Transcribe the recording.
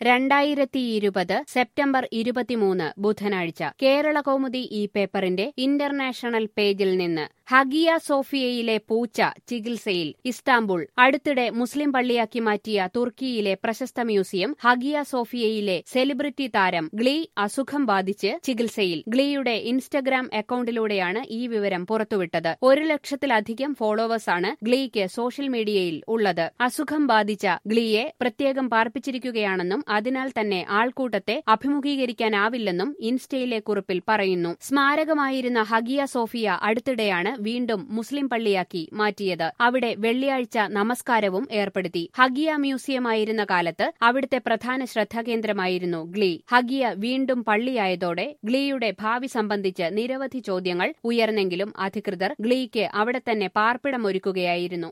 രണ്ടായിരത്തിയിരുപത് സെപ്റ്റംബർ ഇരുപത്തിമൂന്ന് ബുധനാഴ്ച കേരള കൗമുദി ഈ പേപ്പറിന്റെ ഇന്റർനാഷണൽ പേജിൽ നിന്ന് ഹഗിയ സോഫിയയിലെ പൂച്ച ചികിത്സയിൽ ഇസ്താംബുൾ അടുത്തിടെ മുസ്ലിം പള്ളിയാക്കി മാറ്റിയ തുർക്കിയിലെ പ്രശസ്ത മ്യൂസിയം ഹഗിയ സോഫിയയിലെ സെലിബ്രിറ്റി താരം ഗ്ലീ അസുഖം ബാധിച്ച് ചികിത്സയിൽ ഗ്ലീയുടെ ഇൻസ്റ്റഗ്രാം അക്കൌണ്ടിലൂടെയാണ് ഈ വിവരം പുറത്തുവിട്ടത് ഒരു ലക്ഷത്തിലധികം ഫോളോവേഴ്സാണ് ഗ്ലീക്ക് സോഷ്യൽ മീഡിയയിൽ ഉള്ളത് അസുഖം ബാധിച്ച ഗ്ലീയെ പ്രത്യേകം പാർപ്പിച്ചിരിക്കുകയാണെന്നും അതിനാൽ തന്നെ ആൾക്കൂട്ടത്തെ അഭിമുഖീകരിക്കാനാവില്ലെന്നും ഇൻസ്റ്റയിലെ കുറിപ്പിൽ പറയുന്നു സ്മാരകമായിരുന്ന ഹഗിയ സോഫിയ അടുത്തിടെയാണ് വീണ്ടും മുസ്ലിം പള്ളിയാക്കി മാറ്റിയത് അവിടെ വെള്ളിയാഴ്ച നമസ്കാരവും ഏർപ്പെടുത്തി ഹഗിയ മ്യൂസിയമായിരുന്ന കാലത്ത് അവിടുത്തെ പ്രധാന ശ്രദ്ധാകേന്ദ്രമായിരുന്നു ഗ്ലീ ഹഗിയ വീണ്ടും പള്ളിയായതോടെ ഗ്ലീയുടെ ഭാവി സംബന്ധിച്ച് നിരവധി ചോദ്യങ്ങൾ ഉയർന്നെങ്കിലും അധികൃതർ ഗ്ലീക്ക് അവിടെ തന്നെ പാർപ്പിടമൊരുക്കുകയായിരുന്നു